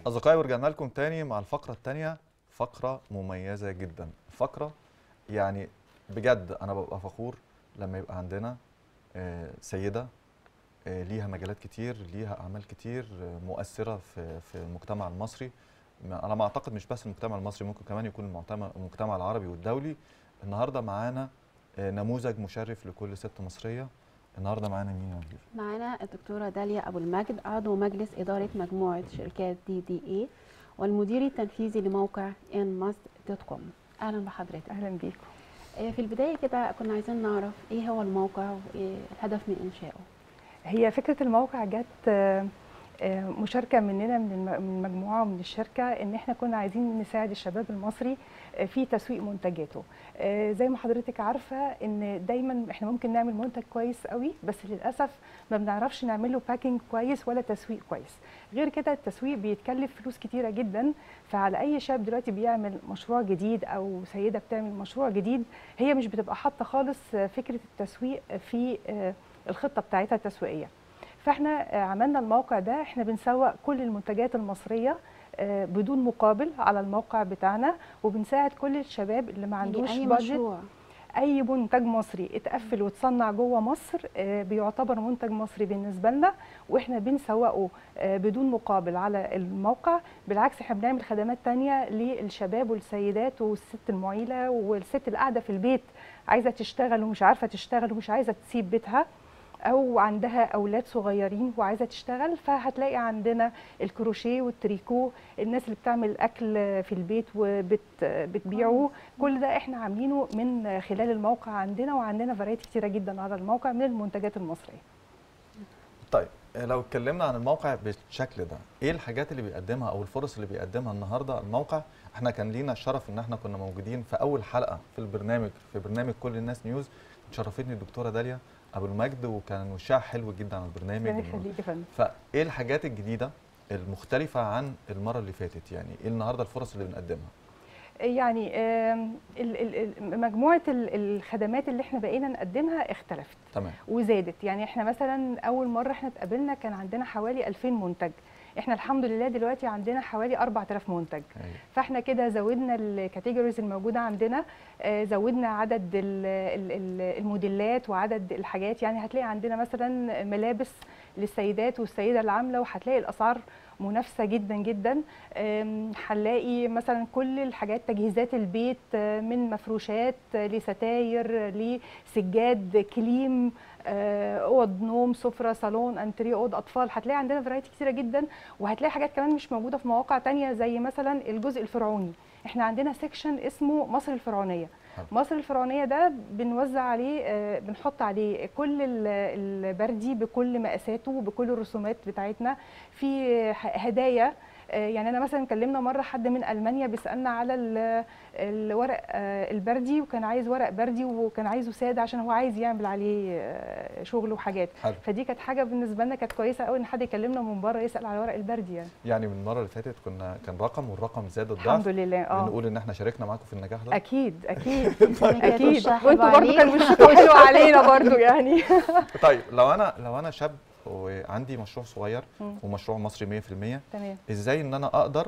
أصدقائي ورجعنا لكم تاني مع الفقرة التانية فقرة مميزة جدا فقرة يعني بجد أنا ببقى فخور لما يبقى عندنا آه، سيدة آه، ليها مجالات كتير ليها أعمال كتير آه، مؤثرة في في المجتمع المصري ما- أنا ما أعتقد مش بس المجتمع المصري ممكن كمان يكون المجتمع المجتمع العربي والدولي النهاردة معانا آه، نموذج مشرف لكل ست مصرية النهاردة معانا مين يا مدير؟ معانا الدكتورة داليا أبو المجد عضو مجلس إدارة مجموعة شركات دي دي إي والمدير التنفيذي لموقع ان ماست دوت كوم أهلا بحضرتك اهلا بيكم آه، في البداية كده كنا عايزين نعرف إيه هو الموقع وإيه الهدف من إنشائه هي فكره الموقع جت آه، آه، مشاركه مننا من الم- من مجموعه من الشركه ان احنا كنا عايزين نساعد الشباب المصري آه، في تسويق منتجاته آه، زي ما حضرتك عارفه ان دايما احنا ممكن نعمل منتج كويس قوي بس للاسف ما بنعرفش نعمل له باكينج كويس ولا تسويق كويس غير كده التسويق بيتكلف فلوس كتيره جدا فعلى اي شاب دلوقتي بيعمل مشروع جديد او سيده بتعمل مشروع جديد هي مش بتبقى حاطه خالص آه، فكره التسويق في آه، الخطه بتاعتها التسويقيه فاحنا آه، عملنا الموقع ده احنا بنسوق كل المنتجات المصريه آه، بدون مقابل على الموقع بتاعنا وبنساعد كل الشباب اللي ما عندوش يعني أي بادجت مشروع اي منتج مصري اتقفل وتصنع جوه مصر آه، بيعتبر منتج مصري بالنسبه لنا واحنا بنسوقه آه، بدون مقابل على الموقع بالعكس احنا بنعمل خدمات تانية للشباب والسيدات والست المعيله والست اللي قاعده في البيت عايزه تشتغل ومش عارفه تشتغل ومش عايزه تسيب بيتها او عندها اولاد صغيرين وعايزه تشتغل فهتلاقي عندنا الكروشيه والتريكو الناس اللي بتعمل اكل في البيت وبتبيعه كل ده احنا عاملينه من خلال الموقع عندنا وعندنا فرايتي كتيره جدا على الموقع من المنتجات المصريه طيب لو اتكلمنا عن الموقع بالشكل ده ايه الحاجات اللي بيقدمها او الفرص اللي بيقدمها النهارده الموقع احنا كان لينا الشرف ان احنا كنا موجودين في اول حلقه في البرنامج في برنامج كل الناس نيوز شرفتني الدكتوره داليا ابو المجد وكان وشها حلو جدا على ربنا البرنامج يخليك يا فندم فايه الحاجات الجديده المختلفه عن المره اللي فاتت يعني ايه النهارده الفرص اللي بنقدمها يعني آم، ال- ال- ال- مجموعه ال- الخدمات اللي احنا بقينا نقدمها اختلفت تمام وزادت يعني احنا مثلا اول مره احنا اتقابلنا كان عندنا حوالي 2000 منتج احنا الحمد لله دلوقتي عندنا حوالي 4000 منتج أيوة. فاحنا كده زودنا الكاتيجوريز الموجوده عندنا آه، زودنا عدد ال- ال- ال- الموديلات وعدد الحاجات يعني هتلاقي عندنا مثلا ملابس للسيدات والسيده العامله وهتلاقي الاسعار منافسه جدا جدا آم، هنلاقي مثلا كل الحاجات تجهيزات البيت آه، من مفروشات آه، لستاير لسجاد كليم آه، اوض نوم سفره صالون انتريه اوض اطفال هتلاقي عندنا فرايتي كتيره جدا وهتلاقي حاجات كمان مش موجوده في مواقع تانية زي مثلا الجزء الفرعوني احنا عندنا سيكشن اسمه مصر الفرعونيه حلو. مصر الفرعونيه ده بنوزع عليه آه، بنحط عليه كل ال- البردي بكل مقاساته بكل الرسومات بتاعتنا في ه- هدايا آه، يعني انا مثلا كلمنا مره حد من المانيا بيسالنا على ال- الورق آه، البردي وكان عايز ورق بردي وكان عايزه ساده عشان هو عايز يعمل عليه آه، شغل وحاجات حلو فدي كانت حاجه بالنسبه لنا كانت كويسه قوي ان حد يكلمنا من بره يسال على ورق البردي يعني يعني من المره اللي فاتت كنا كان رقم والرقم زاد الضعف الحمد لله اه بنقول ان احنا شاركنا معاكم في النجاح ده اكيد اكيد كانت اكيد وشها حلو وانتوا برضو عليك. كان وشكم حلو علينا برضو يعني طيب لو انا لو انا شاب وعندي مشروع صغير مم. ومشروع مصري 100% تمام ازاي ان انا اقدر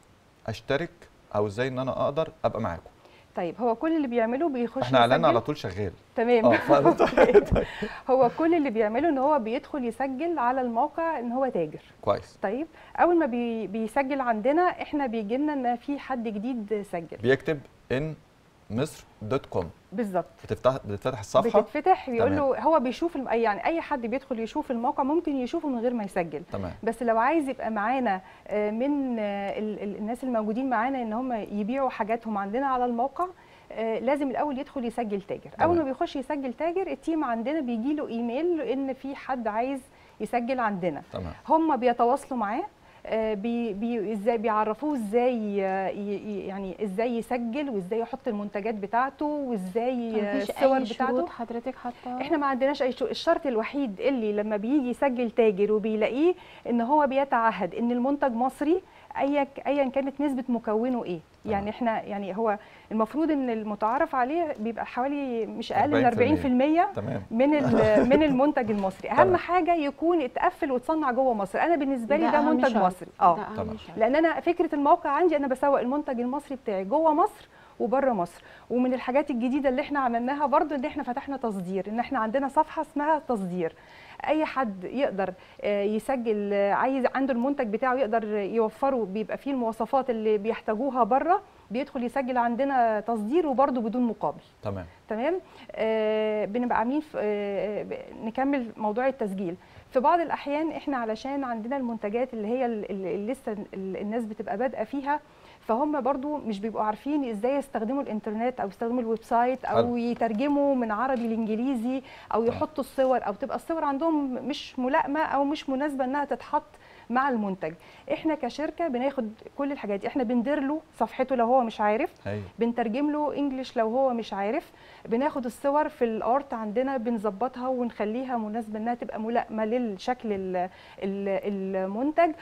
اشترك او ازاي ان انا اقدر ابقى معاكم طيب هو كل اللي بيعمله بيخش احنا اعلاننا يسجل. على طول شغال تمام اه ف- هو كل اللي بيعمله ان هو بيدخل يسجل على الموقع ان هو تاجر كويس طيب اول ما بي بيسجل عندنا احنا بيجي لنا ان في حد جديد سجل بيكتب ان مصر دوت كوم بالظبط بتفتح بتتفتح الصفحه بتتفتح بيقول تمام. له هو بيشوف الم- يعني اي حد بيدخل يشوف الموقع ممكن يشوفه من غير ما يسجل تمام بس لو عايز يبقى معانا آه، من آه، ال- ال- الناس الموجودين معانا ان هم يبيعوا حاجاتهم عندنا على الموقع آه، لازم الاول يدخل يسجل تاجر اول ما تمام. بيخش يسجل تاجر التيم عندنا بيجي له ايميل ان في حد عايز يسجل عندنا تمام هم بيتواصلوا معاه آه، بي بي ازاي بيعرفوه ازاي آه، ي- ي- يعني ازاي يسجل وازاي يحط المنتجات بتاعته وازاي آه، مفيش الصور أي بتاعته شروط حضرتك حاطة احنا ما عندناش اي شروط الشرط الوحيد اللي لما بيجي يسجل تاجر وبيلاقيه ان هو بيتعهد ان المنتج مصري ايا ايا كانت نسبه مكونه ايه تمام. يعني احنا يعني هو المفروض ان المتعارف عليه بيبقى حوالي مش اقل من 40%. 40% تمام من ال- من المنتج المصري اهم تمام. حاجه يكون اتقفل وتصنع جوه مصر انا بالنسبه لي ده أهم منتج شرط. مصري اه ده أهم تمام. شرط. لان انا فكره الموقع عندي انا بسوق المنتج المصري بتاعي جوه مصر وبره مصر ومن الحاجات الجديده اللي احنا عملناها برضو ان احنا فتحنا تصدير ان احنا عندنا صفحه اسمها تصدير اي حد يقدر آه، يسجل آه، عايز عنده المنتج بتاعه يقدر يوفره بيبقى فيه المواصفات اللي بيحتاجوها بره بيدخل يسجل عندنا تصدير وبرضو بدون مقابل تمام تمام آه بنبقى عاملين في- آه ب- نكمل موضوع التسجيل في بعض الاحيان احنا علشان عندنا المنتجات اللي هي ال- ال- اللي لسه ال- الناس بتبقى بادئه فيها فهم برضو مش بيبقوا عارفين ازاي يستخدموا الانترنت او يستخدموا الويب سايت او حلو. يترجموا من عربي لانجليزي او تمام. يحطوا الصور او تبقى الصور عندهم مش ملائمه او مش مناسبه انها تتحط مع المنتج احنا كشركه بناخد كل الحاجات دي احنا بندير له صفحته لو هو مش عارف هاي بنترجم له انجلش لو هو مش عارف بناخد الصور في الارت عندنا بنظبطها ونخليها مناسبه انها تبقى ملائمه للشكل ال- ال- المنتج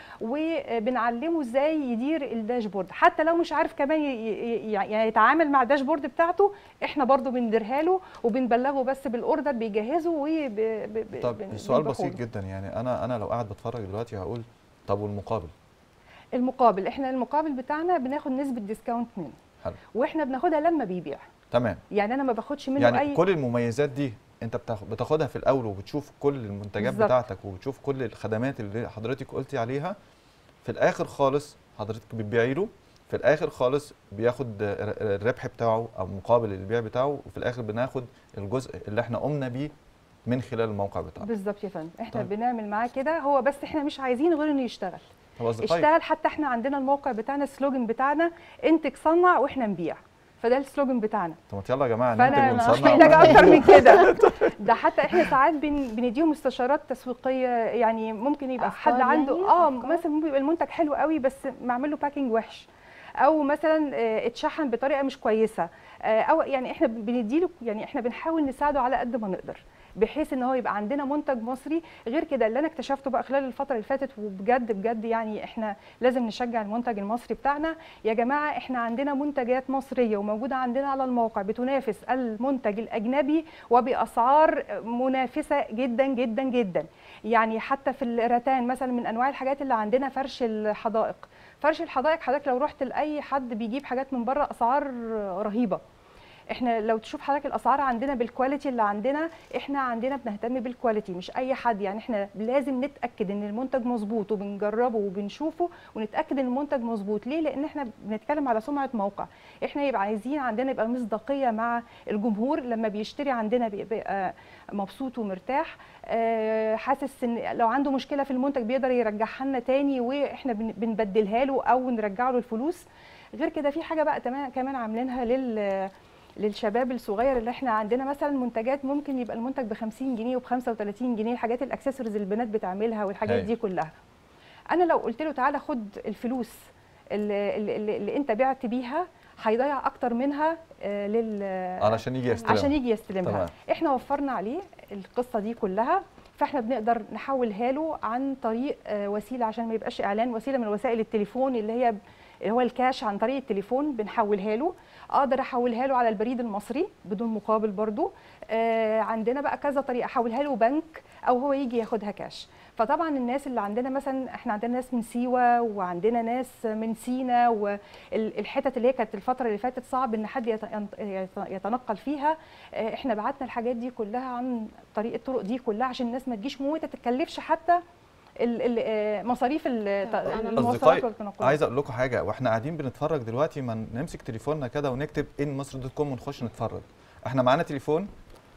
وبنعلمه ازاي يدير الداشبورد حتى لو مش عارف كمان ي- ي- يعني يتعامل مع الداشبورد بتاعته احنا برضو بنديرها له وبنبلغه بس بالاوردر بيجهزه وب ب- ب- طب بن- سؤال بنبيعه بسيط له. جدا يعني انا انا لو قاعد بتفرج دلوقتي هقول طب والمقابل المقابل احنا المقابل بتاعنا بناخد نسبه ديسكاونت منه حلو واحنا بناخدها لما بيبيع تمام يعني انا ما باخدش منه يعني اي كل المميزات دي انت بتاخ- بتاخدها في الاول وبتشوف كل المنتجات بالظبط. بتاعتك وبتشوف كل الخدمات اللي حضرتك قلتي عليها في الاخر خالص حضرتك بتبيعي له في الاخر خالص بياخد ر- الربح بتاعه او مقابل البيع بتاعه وفي الاخر بناخد الجزء اللي احنا قمنا بيه من خلال الموقع بتاعنا بالظبط يا فندم احنا طيب. بنعمل معاه كده هو بس احنا مش عايزين غير انه يشتغل هو اصدقائي اشتغل حتى احنا عندنا الموقع بتاعنا السلوجن بتاعنا انتج صنع واحنا نبيع فده السلوجن بتاعنا طب ما يلا يا جماعه فانا ننتج مش ونصنع محتاجه اكتر من كده ده حتى احنا ساعات بن بنديهم استشارات تسويقيه يعني ممكن يبقى أفكار حد عنده يعني؟ اه أفكار؟ مثلا ممكن يبقى المنتج حلو قوي بس معمول له باكينج وحش او مثلا آه، اتشحن بطريقه مش كويسه آه، او يعني احنا بنديله يعني احنا بنحاول نساعده على قد ما نقدر بحيث ان هو يبقى عندنا منتج مصري غير كده اللي انا اكتشفته بقى خلال الفتره اللي فاتت وبجد بجد يعني احنا لازم نشجع المنتج المصري بتاعنا يا جماعه احنا عندنا منتجات مصريه وموجوده عندنا على الموقع بتنافس المنتج الاجنبي وباسعار منافسه جدا جدا جدا يعني حتى في الرتان مثلا من انواع الحاجات اللي عندنا فرش الحدائق فرش الحدائق حضرتك لو رحت لاي حد بيجيب حاجات من بره اسعار رهيبه احنا لو تشوف حضرتك الاسعار عندنا بالكواليتي اللي عندنا احنا عندنا بنهتم بالكواليتي مش اي حد يعني احنا لازم نتاكد ان المنتج مظبوط وبنجربه وبنشوفه ونتاكد ان المنتج مظبوط ليه لان احنا بنتكلم على سمعه موقع احنا يبقى عايزين عندنا يبقى مصداقيه مع الجمهور لما بيشتري عندنا بيبقى مبسوط ومرتاح آه، حاسس ان لو عنده مشكله في المنتج بيقدر يرجعها لنا تاني واحنا بن- بنبدلها له او نرجع له الفلوس غير كده في حاجه بقى تمام كمان عاملينها لل للشباب الصغير اللي احنا عندنا مثلا منتجات ممكن يبقى المنتج ب 50 جنيه وب 35 جنيه الحاجات الاكسسوارز اللي البنات بتعملها والحاجات هاي. دي كلها انا لو قلت له تعالى خد الفلوس اللي, اللي, اللي انت بعت بيها هيضيع اكتر منها آه، لل علشان يجي يستلم عشان يجي يستلمها تمام. احنا وفرنا عليه القصه دي كلها فاحنا بنقدر نحولها له عن طريق آه، وسيله عشان ما يبقاش اعلان وسيله من وسائل التليفون اللي هي اللي هو الكاش عن طريق التليفون بنحولها له اقدر احولها له على البريد المصري بدون مقابل برضو آه عندنا بقى كذا طريقه احولها له بنك او هو يجي ياخدها كاش فطبعا الناس اللي عندنا مثلا احنا عندنا ناس من سيوه وعندنا ناس من سينا والحتت اللي هي كانت الفتره اللي فاتت صعب ان حد يت- يت- يتنقل فيها آه، احنا بعتنا الحاجات دي كلها عن طريق الطرق دي كلها عشان الناس ما تجيش موته تتكلفش حتى ال- ال- آه، مصاريف ال- طب أنا المواصلات اصدقائي والتنقلات عايز اقول لكم حاجه واحنا قاعدين بنتفرج دلوقتي ما نمسك تليفوننا كده ونكتب ان مصر دوت كوم ونخش نتفرج احنا معانا تليفون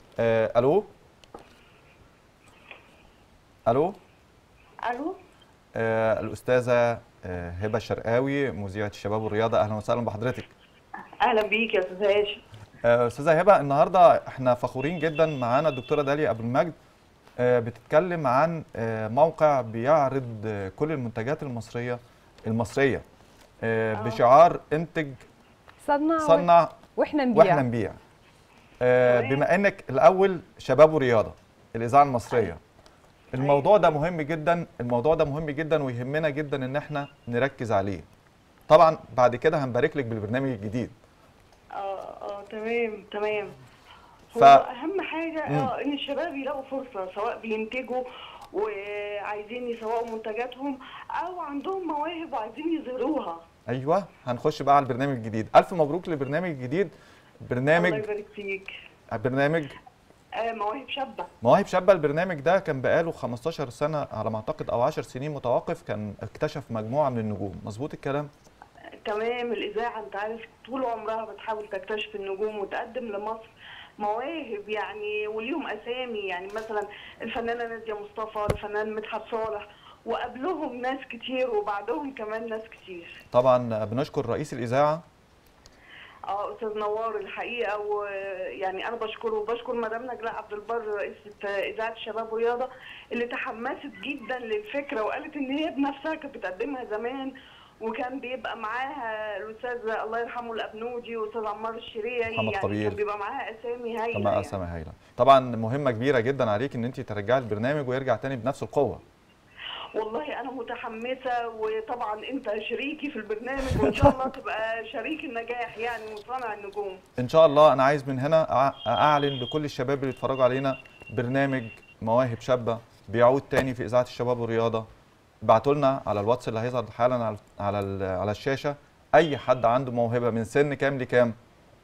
آه الو الو الو آه الاستاذه آه هبه شرقاوي مذيعه الشباب والرياضه اهلا وسهلا بحضرتك اهلا بيك يا استاذ هاشم آه، استاذه هبه النهارده احنا فخورين جدا معانا الدكتوره داليا ابو المجد آه، بتتكلم عن آه، موقع بيعرض آه، كل المنتجات المصريه المصريه آه، آه. بشعار انتج صنع, صنع واحنا نبيع واحنا نبيع آه، تمام. بما انك الاول شباب ورياضه الاذاعه المصريه الموضوع ده مهم جدا الموضوع ده مهم جدا ويهمنا جدا ان احنا نركز عليه طبعا بعد كده هنبارك لك بالبرنامج الجديد اه اه تمام تمام هو ف- اهم حاجه مم. اه ان الشباب يلاقوا فرصه سواء بينتجوا وعايزين يسوقوا منتجاتهم او عندهم مواهب وعايزين يظهروها ايوه هنخش بقى على البرنامج الجديد الف مبروك للبرنامج الجديد الله برنامج يبارك فيك برنامج آه مواهب شابه مواهب شابه البرنامج ده كان بقاله 15 سنه على ما اعتقد او 10 سنين متوقف كان اكتشف مجموعه من النجوم مظبوط الكلام تمام الاذاعه انت عارف طول عمرها بتحاول تكتشف النجوم وتقدم لمصر مواهب يعني وليهم اسامي يعني مثلا الفنانه ناديه مصطفى الفنان مدحت صالح وقبلهم ناس كتير وبعدهم كمان ناس كتير طبعا بنشكر رئيس الاذاعه اه استاذ نوار الحقيقه ويعني انا بشكره وبشكر مدام نجلاء عبد البر رئيسه اذاعه الشباب والرياضه اللي تحمست جدا للفكره وقالت ان هي بنفسها كانت بتقدمها زمان وكان بيبقى معاها الاستاذ الله يرحمه الابنودي واستاذ عمار الشريعي محمد يعني طبيل. كان بيبقى معاها اسامي هايله طبعا يعني. اسامي هايله طبعا مهمه كبيره جدا عليك ان انت ترجعي البرنامج ويرجع تاني بنفس القوه والله انا متحمسه وطبعا انت شريكي في البرنامج وان شاء الله تبقى شريك النجاح يعني وصانع النجوم ان شاء الله انا عايز من هنا أع- اعلن لكل الشباب اللي بيتفرجوا علينا برنامج مواهب شابه بيعود تاني في اذاعه الشباب والرياضه ابعتوا لنا على الواتس اللي هيظهر حالا على على ال- على الشاشه اي حد عنده موهبه من سن كام لكام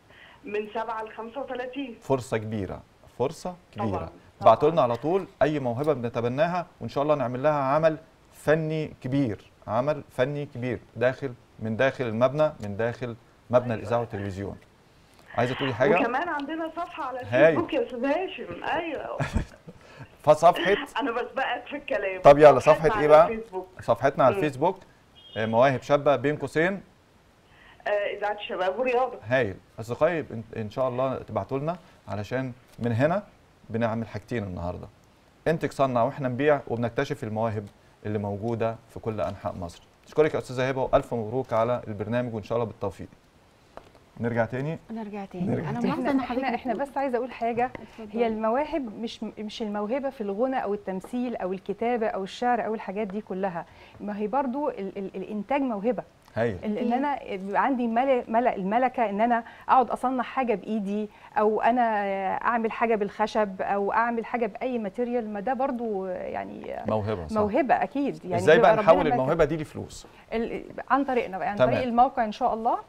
من 7 ل 35 فرصه كبيره فرصه طبعاً، كبيره طبعاً. ابعتوا لنا على طول اي موهبه بنتبناها وان شاء الله نعمل لها عمل فني كبير عمل فني كبير داخل من داخل المبنى من داخل مبنى الاذاعه والتلفزيون عايزه تقولي حاجه وكمان عندنا صفحه على هايل. الفيسبوك يا استاذ هاشم ايوه فصفحه انا بسبقك في الكلام طب يلا، صفحتنا صفحة على إيه بقى؟ الفيسبوك صفحتنا على مم. الفيسبوك آه، مواهب شابه بين قوسين آه، اذاعه الشباب والرياضه هايل اصدقائي إن- ان شاء الله تبعتوا لنا علشان من هنا بنعمل حاجتين النهارده انتج صنع واحنا نبيع وبنكتشف المواهب اللي موجوده في كل انحاء مصر اشكرك يا استاذه هبه والف مبروك على البرنامج وان شاء الله بالتوفيق نرجع تاني نرجع تاني نرجع انا تاني. ملاحظه ان احنا حضرتك احنا, احنا بتقول- بس عايزه اقول حاجه اتفضلي. هي المواهب مش مش الموهبه في الغنى او التمثيل او الكتابه او الشعر او الحاجات دي كلها ما هي برضو ال ال الانتاج موهبه هايل ال- ان انا بيبقى عندي مل مل الملكه ان انا اقعد اصنع حاجه بايدي او انا اعمل حاجه بالخشب او اعمل حاجه باي ماتيريال ما ده برضو يعني موهبه صح موهبه اكيد يعني ازاي بقى بيبقى نحول ربنا الموهبه دي لفلوس ال- عن طريقنا بقى عن تمام. طريق الموقع ان شاء الله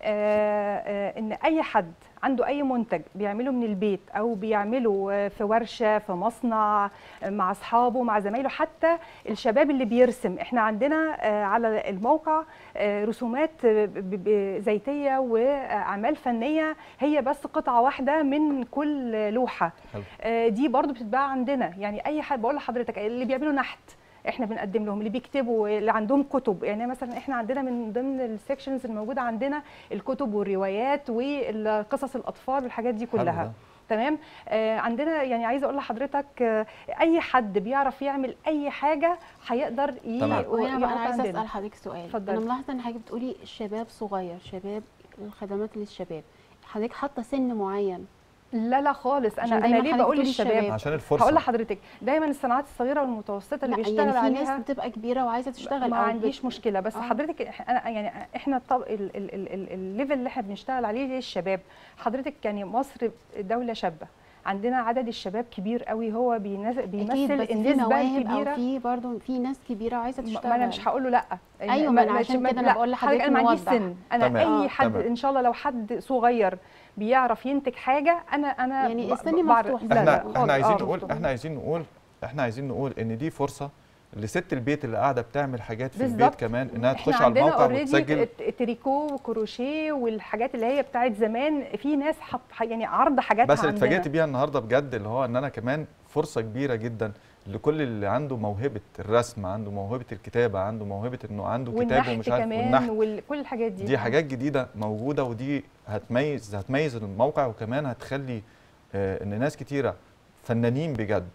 آه، آه، ان اي حد عنده اي منتج بيعمله من البيت او بيعمله آه، في ورشه في مصنع آه، مع اصحابه مع زمايله حتى الشباب اللي بيرسم احنا عندنا آه، على الموقع آه، رسومات آه، ب- ب- زيتيه واعمال فنيه هي بس قطعه واحده من كل لوحه حلو. آه، دي برضو بتتباع عندنا يعني اي حد بقول لحضرتك اللي بيعملوا نحت احنا بنقدم لهم اللي بيكتبوا اللي عندهم كتب يعني مثلا احنا عندنا من ضمن السكشنز الموجوده عندنا الكتب والروايات وقصص الاطفال والحاجات دي حلو كلها ده. تمام آه عندنا يعني عايزه اقول لحضرتك آه اي حد بيعرف يعمل اي حاجه هيقدر ي- تمام. وهنا بقى انا يقف عايزه عندنا. اسال حضرتك سؤال اتفضلي. انا ملاحظه ان حضرتك بتقولي شباب صغير شباب الخدمات للشباب حضرتك حاطه سن معين لا لا خالص عشان انا دايماً انا ليه حضرتك بقول بتقولي للشباب الشباب. عشان الفرصه هقول لحضرتك دايما الصناعات الصغيره والمتوسطه اللي لا بيشتغل يعني في عليها ناس بتبقى كبيره وعايزه تشتغل ما أو عنديش بت- مشكله بس آه. حضرتك إح- انا يعني احنا الطب ال- ال- ال- ال- الليفل اللي احنا بنشتغل عليه للشباب حضرتك يعني مصر دوله شابه عندنا عدد الشباب كبير قوي هو بينز- اكيد بيمثل بس في النسبه مواهب الكبيره او في برضه في ناس كبيره وعايزه ما- تشتغل ما انا مش هقول له لا أيوة، ما أنا عشان ما- كده أنا لا، بقول لحضرتك انا ما عنديش نوضح. سن انا تمام. اي آه. حد تمام. ان شاء الله لو حد صغير بيعرف ينتج حاجه انا انا يعني ب- السن بعرف- مفتوح لا، احنا لا، خالص. احنا عايزين آه، نقول مفتوح. احنا عايزين نقول احنا عايزين نقول ان دي فرصه لست البيت اللي قاعده بتعمل حاجات في البيت بالظبط. كمان انها تخش احنا على عندنا الموقع already وتسجل الت- التريكو وكروشيه والحاجات اللي هي بتاعت زمان في ناس حط يعني عرض حاجاتها بس اللي عندنا. اتفاجئت بيها النهارده بجد اللي هو ان انا كمان فرصه كبيره جدا لكل اللي عنده موهبه الرسم عنده موهبه الكتابه عنده موهبه انه عنده كتاب والنحت ومش عارف كمان والنحت وكل الحاجات دي دي حاجات جديده موجوده ودي هتميز هتميز الموقع وكمان هتخلي آه، ان ناس كتيره فنانين بجد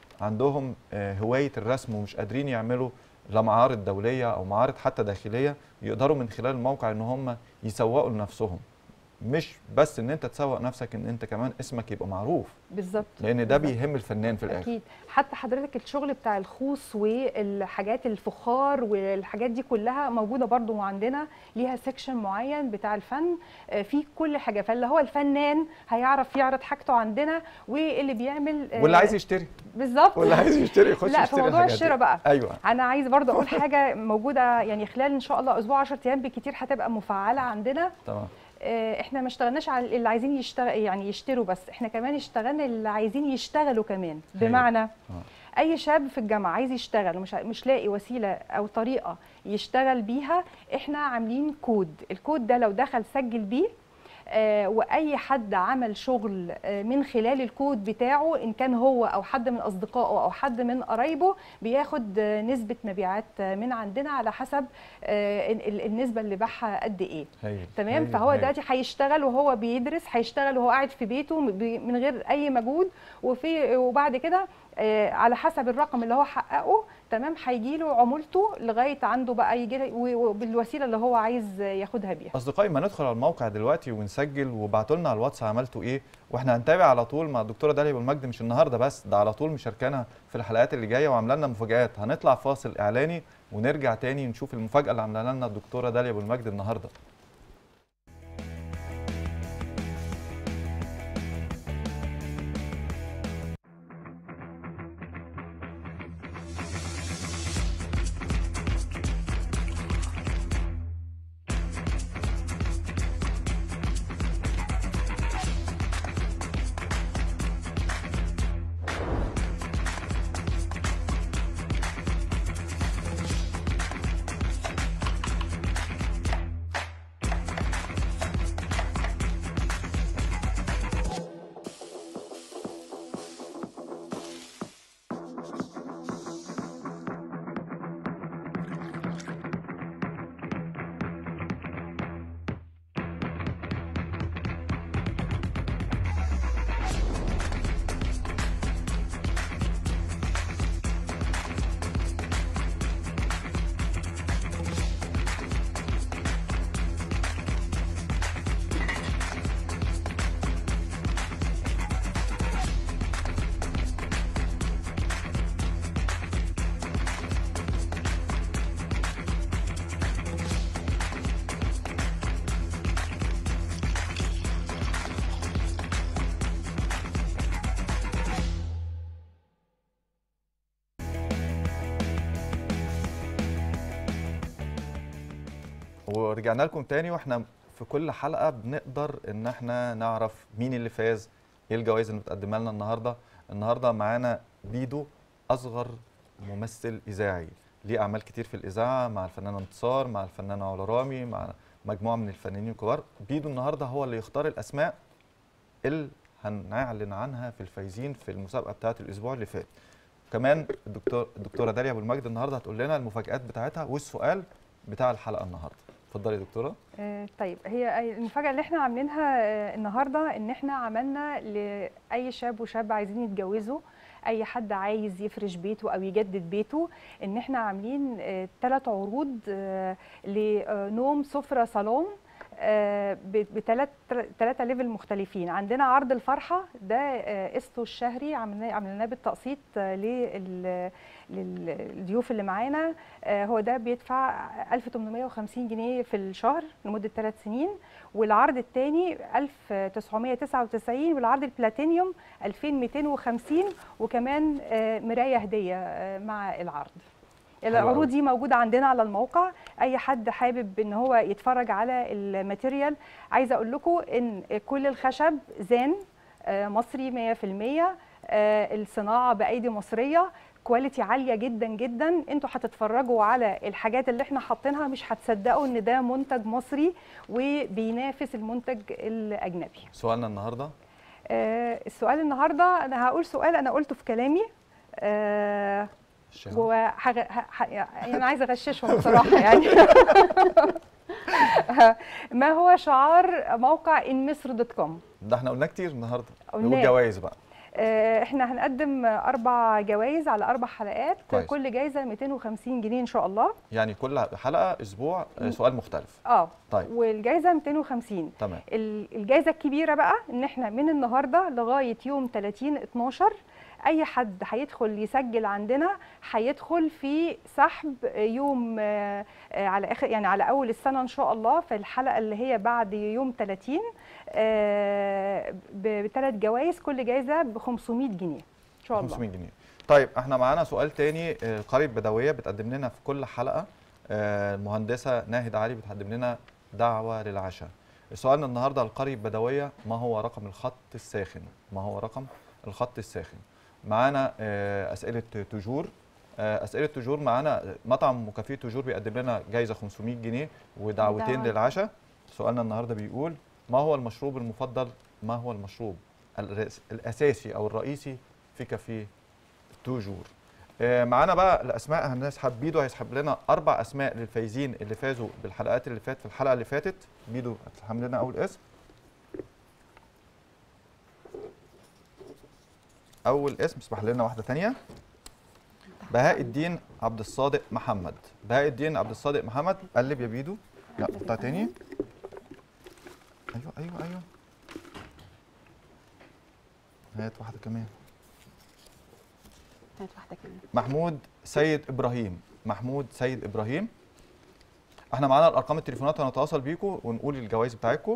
عندهم آه، هوايه الرسم ومش قادرين يعملوا لا معارض دوليه او معارض حتى داخليه يقدروا من خلال الموقع ان هم يسوقوا لنفسهم مش بس ان انت تسوق نفسك ان انت كمان اسمك يبقى معروف بالظبط لان ده بالظبط. بيهم الفنان في الاخر اكيد حتى حضرتك الشغل بتاع الخوص والحاجات الفخار والحاجات دي كلها موجوده برضو عندنا ليها سيكشن معين بتاع الفن آه، فيه كل حاجه فاللي هو الفنان هيعرف يعرض حاجته عندنا واللي بيعمل آه، واللي عايز يشتري بالظبط واللي عايز يشتري يخش لا في يشتري موضوع الحاجات دي. الشراء بقى ايوه انا عايز برضه اقول حاجه موجوده يعني خلال ان شاء الله اسبوع 10 ايام بالكتير هتبقى مفعله عندنا تمام آه، احنا ما اشتغلناش على اللي عايزين يشتغل يعني يشتروا بس احنا كمان اشتغلنا اللي عايزين يشتغلوا كمان هايل. بمعنى اي شاب في الجامعه عايز يشتغل ومش مش لاقي وسيله او طريقه يشتغل بيها احنا عاملين كود الكود ده لو دخل سجل بيه آه، واي حد عمل شغل آه، من خلال الكود بتاعه ان كان هو او حد من اصدقائه او حد من قرايبه بياخد آه، نسبه مبيعات آه، من عندنا على حسب آه، ال- ال- النسبه اللي باعها قد ايه هايل تمام هايل، فهو هايل. دلوقتي هيشتغل وهو بيدرس هيشتغل وهو قاعد في بيته م- ب- من غير اي مجهود وفي وبعد كده آه، على حسب الرقم اللي هو حققه تمام هيجي له عمولته لغايه عنده بقى يجي له- و- وبالوسيله اللي هو عايز ياخدها بيها اصدقائي ما ندخل على الموقع دلوقتي ونسجل وابعتوا لنا على الواتس عملتوا ايه واحنا هنتابع على طول مع الدكتوره داليا بالمجد مش النهارده بس ده على طول مشاركانا في الحلقات اللي جايه وعامله لنا مفاجآت هنطلع فاصل اعلاني ونرجع تاني نشوف المفاجاه اللي عاملاها لنا الدكتوره داليا بالمجد النهارده ورجعنا لكم تاني واحنا في كل حلقه بنقدر ان احنا نعرف مين اللي فاز ايه الجوائز اللي متقدمه لنا النهارده النهارده معانا بيدو اصغر ممثل اذاعي ليه اعمال كتير في الاذاعه مع الفنانه انتصار مع الفنانه علا رامي مع مجموعه من الفنانين الكبار بيدو النهارده هو اللي يختار الاسماء اللي هنعلن عنها في الفايزين في المسابقه بتاعه الاسبوع اللي فات كمان الدكتور الدكتوره داليا ابو المجد النهارده هتقول لنا المفاجات بتاعتها والسؤال بتاع الحلقه النهارده اتفضلي يا دكتوره آه، طيب هي المفاجأة اللي احنا عاملينها آه، النهارده ان احنا عملنا لأي شاب وشاب عايزين يتجوزوا اي حد عايز يفرش بيته او يجدد بيته ان احنا عاملين ثلاث عروض آه، لنوم سفرة صالون بثلاث ثلاثة ليفل مختلفين عندنا عرض الفرحة ده آه، قسطه الشهري عملناه عملناه بالتقسيط آه، لل- للضيوف اللي معانا آه، هو ده بيدفع 1850 جنيه في الشهر لمدة ثلاث سنين والعرض الثاني 1999 والعرض البلاتينيوم 2250 وكمان آه، مراية هدية آه، مع العرض حلو أوي. العروض دي موجودة عندنا على الموقع أي حد حابب إن هو يتفرج على الماتيريال عايزة أقول لكم إن كل الخشب زان آه، مصري 100% آه، الصناعة بأيدي مصرية كواليتي عالية جدا جدا انتوا هتتفرجوا على الحاجات اللي احنا حاطينها مش هتصدقوا ان ده منتج مصري وبينافس المنتج الاجنبي سؤالنا النهارده آه السؤال النهارده انا هقول سؤال انا قلته في كلامي آه الشهر وحغ... ه... ه... يعني انا عايزه اغششهم بصراحه يعني ما هو شعار موقع ان مصر دوت كوم ده احنا قلناه كتير النهارده قلناه. والجوائز بقى آه، احنا هنقدم اربع جوائز على اربع حلقات كويس. كل جايزه 250 جنيه ان شاء الله يعني كل حلقه اسبوع آه، سؤال مختلف اه طيب والجائزه 250 تمام ال- الجائزه الكبيره بقى ان احنا من النهارده لغايه يوم 30 12 اي حد هيدخل يسجل عندنا هيدخل في سحب يوم آه، آه، على اخر يعني على اول السنه ان شاء الله في الحلقه اللي هي بعد يوم 30 بثلاث جوائز كل جائزه ب 500 جنيه ان شاء الله 500 جنيه طيب احنا معانا سؤال تاني آه، قرية بدوية بتقدم لنا في كل حلقة آه، المهندسة ناهد علي بتقدم لنا دعوة للعشاء سؤالنا النهاردة القرية البدوية ما هو رقم الخط الساخن ما هو رقم الخط الساخن معانا آه، أسئلة توجور آه، أسئلة توجور معانا مطعم مكافيه توجور بيقدم لنا جايزة 500 جنيه ودعوتين دعوة. للعشاء سؤالنا النهاردة بيقول ما هو المشروب المفضل ما هو المشروب الرئيس- الأساسي أو الرئيسي في كافيه توجور آه، معانا بقى الاسماء هنسحب بيدو هيسحب لنا اربع اسماء للفايزين اللي فازوا بالحلقات اللي فاتت في الحلقه اللي فاتت بيدو هتسحب لنا اول اسم اول اسم اسمح لنا واحده ثانيه بهاء الدين عبد الصادق محمد بهاء الدين عبد الصادق محمد قلب يا بيدو لا قطع تاني ايوه ايوه ايوه هات واحده كمان هات واحده كمان محمود سيد ابراهيم محمود سيد ابراهيم احنا معانا الارقام التليفونات هنتواصل بيكم ونقول الجوائز بتاعتكم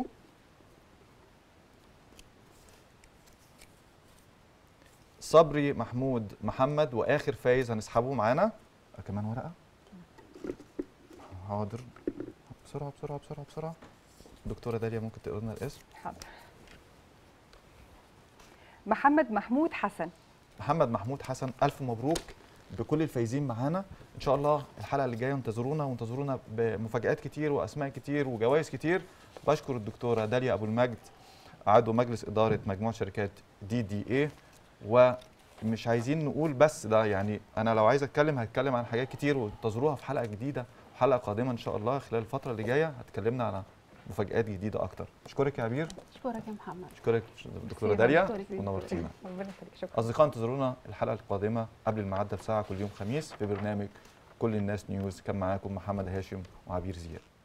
صبري محمود محمد واخر فايز هنسحبه معانا كمان ورقه حاضر بسرعه بسرعه بسرعه بسرعه دكتوره داليا ممكن تقول لنا الاسم حاضر محمد محمود حسن محمد محمود حسن الف مبروك بكل الفايزين معانا ان شاء الله الحلقه اللي جايه انتظرونا وانتظرونا بمفاجات كتير واسماء كتير وجوائز كتير بشكر الدكتوره داليا ابو المجد عضو مجلس اداره مجموعه شركات دي دي اي ومش عايزين نقول بس ده يعني انا لو عايز اتكلم هتكلم عن حاجات كتير وانتظروها في حلقه جديده حلقه قادمه ان شاء الله خلال الفتره اللي جايه هتكلمنا على مفاجات جديده اكتر اشكرك يا عبير اشكرك يا محمد اشكرك دكتوره ميرسي يا داليا دكتورة. ونورتينا ربنا يخليك شكرا أصدقاء انتظرونا الحلقة القادمة قبل الميعاد بساعة كل يوم خميس في برنامج كل الناس نيوز كان معاكم محمد هاشم وعبير زير